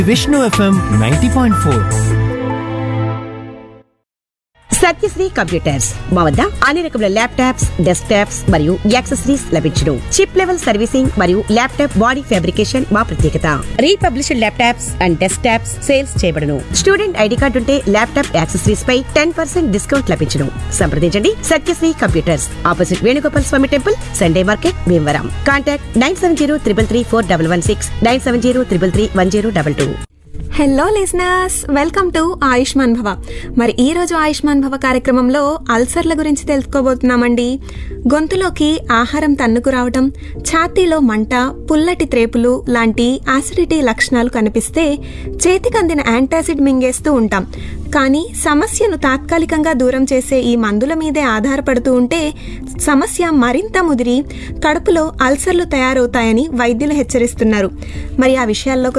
Vishnu FM ninety point four Satyasri computers మా వద్ద అన్ని రకముల ల్యాప్టాప్స్ డెస్క్టాప్స్ మరియు యాక్సెసరీస్ లభించును చిప్ లెవెల్ సర్వీసింగ్ మరియు ల్యాప్టాప్ బాడీ ఫ్యాబ్రికేషన్ మా ప్రత్యేకత republished laptops and desktops sales చేయబడును స్టూడెంట్ ఐడి కార్డు ఉంటే ల్యాప్టాప్ యాక్సెసరీస్ పై టెన్ పర్సెంట్ డిస్కౌంట్ లభించును సంప్రదించండి Satyasri computers opposite Venugopal Swamy temple Sunday market Bhimavaram contact nine seven zero triple three four double one six nine seven zero triple three one zero double two hello listeners welcome to Ayushman Bhava మరి ఈ రోజు ఆయుష్మాన్ భవ కార్యక్రమంలో అల్సర్ల గురించి తెలుసుకోబోతున్నామండి గొంతులోకి ఆహారం తన్నుకు రావటం ఛాతీలో మంట పుల్లటి త్రేపులు లాంటి యాసిడిటీ లక్షణాలు కనిపిస్తే చేతికి అందిన యాంటాసిడ్ మింగేస్తూ ఉంటాం కానీ సమస్యను తాత్కాలికంగా దూరం చేసే ఈ మందుల మీదే ఆధారపడుతూ ఉంటే సమస్య మరింత ముదిరి కడుపులో అల్సర్లు తయారవుతాయని వైద్యులు హెచ్చరిస్తున్నారు మరి ఆ విషయాల్లోకి